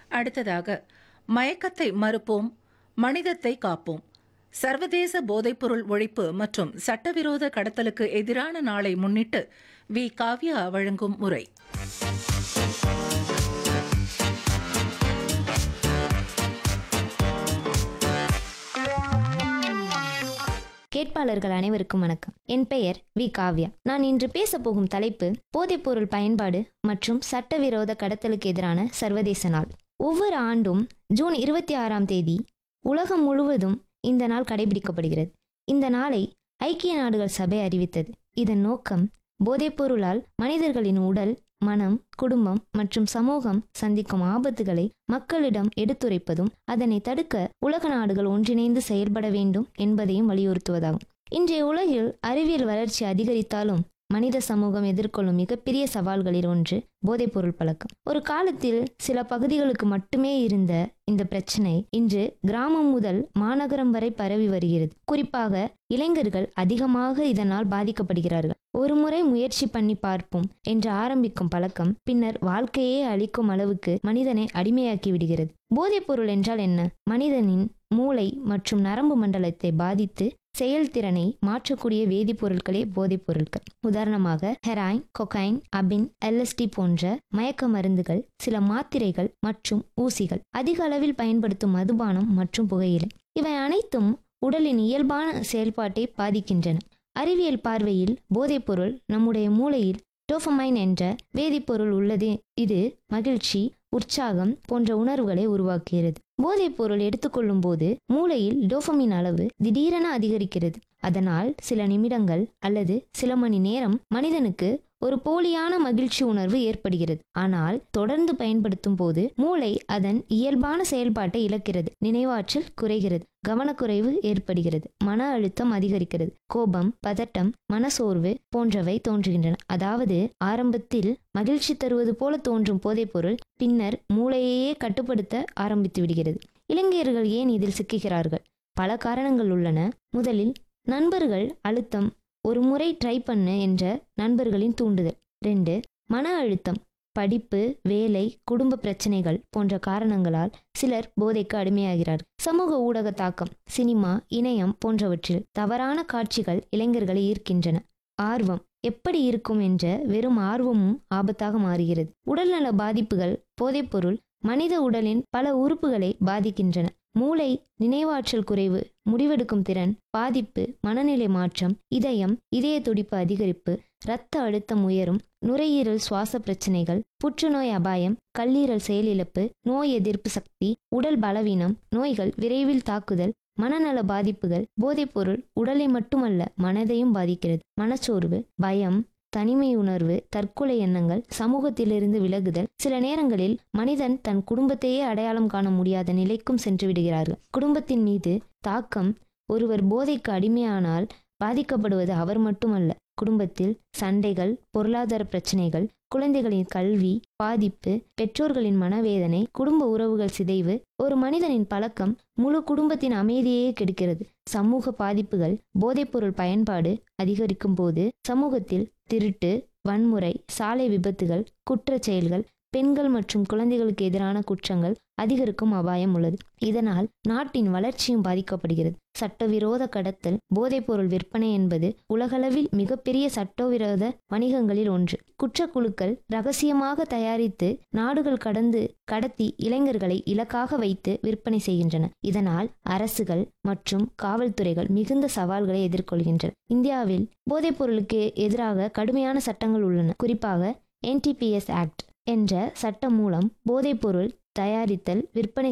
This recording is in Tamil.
அடுத்ததாக மயக்கத்தை மறுப்போம் மனிதத்தை காப்போம் சர்வதேச போதைப்பொருள் ஒழிப்பு மற்றும் சட்டவிரோத கடத்தலுக்கு எதிரான நாளை முன்னிட்டு வி காவ்யா வழங்கும் உரை கேட்பாளர்கள் அனைவருக்கும் வணக்கம் என் பெயர் வி காவ்யா நான் இன்று பேச போகும் தலைப்பு போதைப்பொருள் பயன்பாடு மற்றும் சட்டவிரோத கடத்தலுக்கு எதிரான சர்வதேச நாள் ஒவ்வொரு ஆண்டும் ஜூன் இருபத்தி ஆறாம் தேதி உலகம் முழுவதும் இந்த நாள் கடைபிடிக்கப்படுகிறது இந்த நாளை ஐக்கிய நாடுகள் சபை அறிவித்தது இதன் நோக்கம் போதைப்பொருளால் மனிதர்களின் உடல் மனம் குடும்பம் மற்றும் சமூகம் சந்திக்கும் ஆபத்துகளை மக்களிடம் எடுத்துரைப்பதும் அதனை தடுக்க உலக நாடுகள் ஒன்றிணைந்து செயல்பட வேண்டும் என்பதையும் வலியுறுத்துவதாகும் இன்றைய உலகில் அறிவியல் வளர்ச்சி அதிகரித்தாலும் மனித சமூகம் எதிர்கொள்ளும் மிகப்பெரிய சவால்களில் ஒன்று போதைப்பொருள் பழக்கம் ஒரு காலத்தில் சில பகுதிகளுக்கு மட்டுமே இருந்த இந்த பிரச்சனை இன்று கிராமம் முதல் மாநகரம் வரை பரவி வருகிறது குறிப்பாக இளைஞர்கள் அதிகமாக இதனால் பாதிக்கப்படுகிறார்கள் ஒரு முறை முயற்சி பண்ணி பார்ப்போம் என்று ஆரம்பிக்கும் பழக்கம் பின்னர் வாழ்க்கையே அளிக்கும் அளவுக்கு மனிதனை அடிமையாக்கி விடுகிறது போதைப்பொருள் என்றால் என்ன மனிதனின் மூளை மற்றும் நரம்பு மண்டலத்தை பாதித்து செயல்திறனை மாற்றக்கூடிய வேதிப்பொருட்களே போதைப் பொருட்கள் உதாரணமாக ஹெராயின் கொகைன் அபின் எல்எஸ்டி போன்ற மயக்க மருந்துகள் சில மாத்திரைகள் மற்றும் ஊசிகள் அதிக அளவில் பயன்படுத்தும் மதுபானம் மற்றும் புகையிலை இவை அனைத்தும் உடலின் இயல்பான செயல்பாட்டை பாதிக்கின்றன அறிவியல் பார்வையில் போதைப்பொருள் நம்முடைய மூளையில் டோஃபமைன் என்ற வேதிப்பொருள் உள்ளது இது மகிழ்ச்சி உற்சாகம் போன்ற உணர்வுகளை உருவாக்குகிறது போதைப் பொருள் எடுத்துக்கொள்ளும் போது மூளையில் டோபமின் அளவு திடீரென அதிகரிக்கிறது அதனால் சில நிமிடங்கள் அல்லது சில மணி நேரம் மனிதனுக்கு ஒரு போலியான மகிழ்ச்சி உணர்வு ஏற்படுகிறது ஆனால் தொடர்ந்து பயன்படுத்தும் போது மூளை அதன் இயல்பான செயல்பாட்டை இழக்கிறது நினைவாற்றல் குறைகிறது கவனக்குறைவு ஏற்படுகிறது மன அழுத்தம் அதிகரிக்கிறது கோபம் பதட்டம் மனசோர்வு போன்றவை தோன்றுகின்றன அதாவது ஆரம்பத்தில் மகிழ்ச்சி தருவது போல தோன்றும் போதைப்பொருள் பின்னர் மூளையையே கட்டுப்படுத்த ஆரம்பித்து விடுகிறது இளைஞர்கள் ஏன் இதில் சிக்குகிறார்கள் பல காரணங்கள் உள்ளன முதலில் நண்பர்கள் அழுத்தம் ஒரு முறை ட்ரை பண்ணு என்ற நண்பர்களின் தூண்டுதல் ரெண்டு மன அழுத்தம் படிப்பு வேலை குடும்ப பிரச்சனைகள் போன்ற காரணங்களால் சிலர் போதைக்கு அடிமையாகிறார்கள் சமூக ஊடக தாக்கம் சினிமா இணையம் போன்றவற்றில் தவறான காட்சிகள் இளைஞர்களை ஈர்க்கின்றன ஆர்வம் எப்படி இருக்கும் என்ற வெறும் ஆர்வமும் ஆபத்தாக மாறுகிறது உடல்நல பாதிப்புகள் போதைப்பொருள் மனித உடலின் பல உறுப்புகளை பாதிக்கின்றன மூளை நினைவாற்றல் குறைவு முடிவெடுக்கும் திறன் பாதிப்பு மனநிலை மாற்றம் இதயம் இதய துடிப்பு அதிகரிப்பு இரத்த அழுத்தம் உயரும் நுரையீரல் சுவாச பிரச்சனைகள் புற்றுநோய் அபாயம் கல்லீரல் செயலிழப்பு நோய் எதிர்ப்பு சக்தி உடல் பலவீனம் நோய்கள் விரைவில் தாக்குதல் மனநல பாதிப்புகள் போதைப்பொருள் உடலை மட்டுமல்ல மனதையும் பாதிக்கிறது மனச்சோர்வு பயம் தனிமை உணர்வு தற்கொலை எண்ணங்கள் சமூகத்திலிருந்து விலகுதல் சில நேரங்களில் மனிதன் தன் குடும்பத்தையே அடையாளம் காண முடியாத நிலைக்கும் சென்று விடுகிறார்கள் குடும்பத்தின் மீது தாக்கம் ஒருவர் போதைக்கு அடிமையானால் பாதிக்கப்படுவது அவர் மட்டுமல்ல குடும்பத்தில் சண்டைகள் பொருளாதார பிரச்சனைகள் குழந்தைகளின் கல்வி பாதிப்பு பெற்றோர்களின் மனவேதனை குடும்ப உறவுகள் சிதைவு ஒரு மனிதனின் பழக்கம் முழு குடும்பத்தின் அமைதியே கெடுக்கிறது சமூக பாதிப்புகள் போதைப்பொருள் பயன்பாடு அதிகரிக்கும் போது சமூகத்தில் திருட்டு வன்முறை சாலை விபத்துகள் குற்றச் செயல்கள் பெண்கள் மற்றும் குழந்தைகளுக்கு எதிரான குற்றங்கள் அதிகரிக்கும் அபாயம் உள்ளது இதனால் நாட்டின் வளர்ச்சியும் பாதிக்கப்படுகிறது சட்டவிரோத கடத்தல் போதைப்பொருள் விற்பனை என்பது உலகளவில் மிகப்பெரிய சட்டவிரோத வணிகங்களில் ஒன்று குற்றக்குழுக்கள் ரகசியமாக தயாரித்து நாடுகள் கடந்து கடத்தி இளைஞர்களை இலக்காக வைத்து விற்பனை செய்கின்றன இதனால் அரசுகள் மற்றும் காவல்துறைகள் மிகுந்த சவால்களை எதிர்கொள்கின்றன இந்தியாவில் போதைப்பொருளுக்கு எதிராக கடுமையான சட்டங்கள் உள்ளன குறிப்பாக என்டிபிஎஸ் ஆக்ட் என்ற சட்டம் மூலம் போதைப்பொருள் தயாரித்தல் விற்பனை